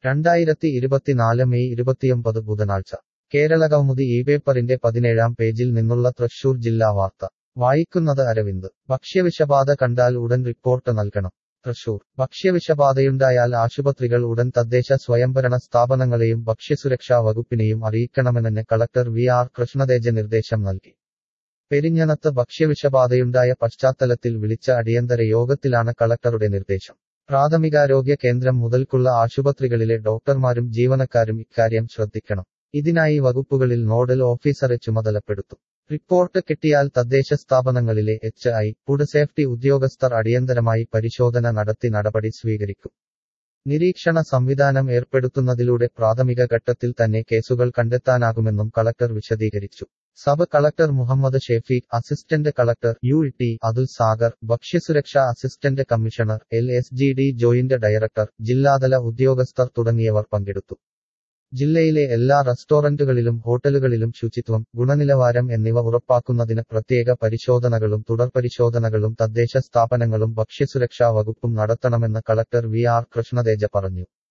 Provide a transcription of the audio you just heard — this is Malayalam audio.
രണ്ടായിരത്തി ഇരുപത്തിനാല് മെയ് ഇരുപത്തിയൊമ്പത് ബുധനാഴ്ച കേരളകൗമുദി ഈ പേപ്പറിന്റെ പതിനേഴാം പേജിൽ നിന്നുള്ള തൃശൂർ ജില്ലാ വാർത്ത വായിക്കുന്നത് അരവിന്ദ് ഭക്ഷ്യവിഷബാധ കണ്ടാൽ ഉടൻ റിപ്പോർട്ട് നൽകണം തൃശൂർ ഭക്ഷ്യവിഷബാധയുണ്ടായാൽ ആശുപത്രികൾ ഉടൻ തദ്ദേശ സ്വയംഭരണ സ്ഥാപനങ്ങളെയും ഭക്ഷ്യസുരക്ഷാ വകുപ്പിനെയും അറിയിക്കണമെന്ന് കളക്ടർ വി ആർ കൃഷ്ണതേജ നിർദ്ദേശം നൽകി പെരിഞ്ഞനത്ത് ഭക്ഷ്യവിഷബാധയുണ്ടായ പശ്ചാത്തലത്തിൽ വിളിച്ച അടിയന്തര യോഗത്തിലാണ് കളക്ടറുടെ നിർദ്ദേശം പ്രാഥമികാരോഗ്യ കേന്ദ്രം മുതൽക്കുള്ള ആശുപത്രികളിലെ ഡോക്ടർമാരും ജീവനക്കാരും ഇക്കാര്യം ശ്രദ്ധിക്കണം ഇതിനായി വകുപ്പുകളിൽ നോഡൽ ഓഫീസറെ ചുമതലപ്പെടുത്തും റിപ്പോർട്ട് കിട്ടിയാൽ തദ്ദേശ സ്ഥാപനങ്ങളിലെ എച്ച് ഐ ഫുഡ് സേഫ്റ്റി ഉദ്യോഗസ്ഥർ അടിയന്തരമായി പരിശോധന നടത്തി നടപടി സ്വീകരിക്കും നിരീക്ഷണ സംവിധാനം ഏർപ്പെടുത്തുന്നതിലൂടെ പ്രാഥമിക ഘട്ടത്തിൽ തന്നെ കേസുകൾ കണ്ടെത്താനാകുമെന്നും കളക്ടർ വിശദീകരിച്ചു sub collector Muhammad Shefeekh assistant collector U T Athul Sagar ഭക്ഷ്യസുരക്ഷാ assistant commissioner L S G D joint director ജില്ലാതല ഉദ്യോഗസ്ഥർ തുടങ്ങിയവർ പങ്കെടുത്തു ജില്ലയിലെ എല്ലാ റെസ്റ്റോറന്റുകളിലും ഹോട്ടലുകളിലും ശുചിത്വം ഗുണനിലവാരം എന്നിവ ഉറപ്പാക്കുന്നതിന് പ്രത്യേക പരിശോധനകളും തുടർപരിശോധനകളും തദ്ദേശ സ്ഥാപനങ്ങളും ഭക്ഷ്യസുരക്ഷാ വകുപ്പും നടത്തണമെന്ന് കളക്ടർ വി ആർ കൃഷ്ണതേജ പറഞ്ഞു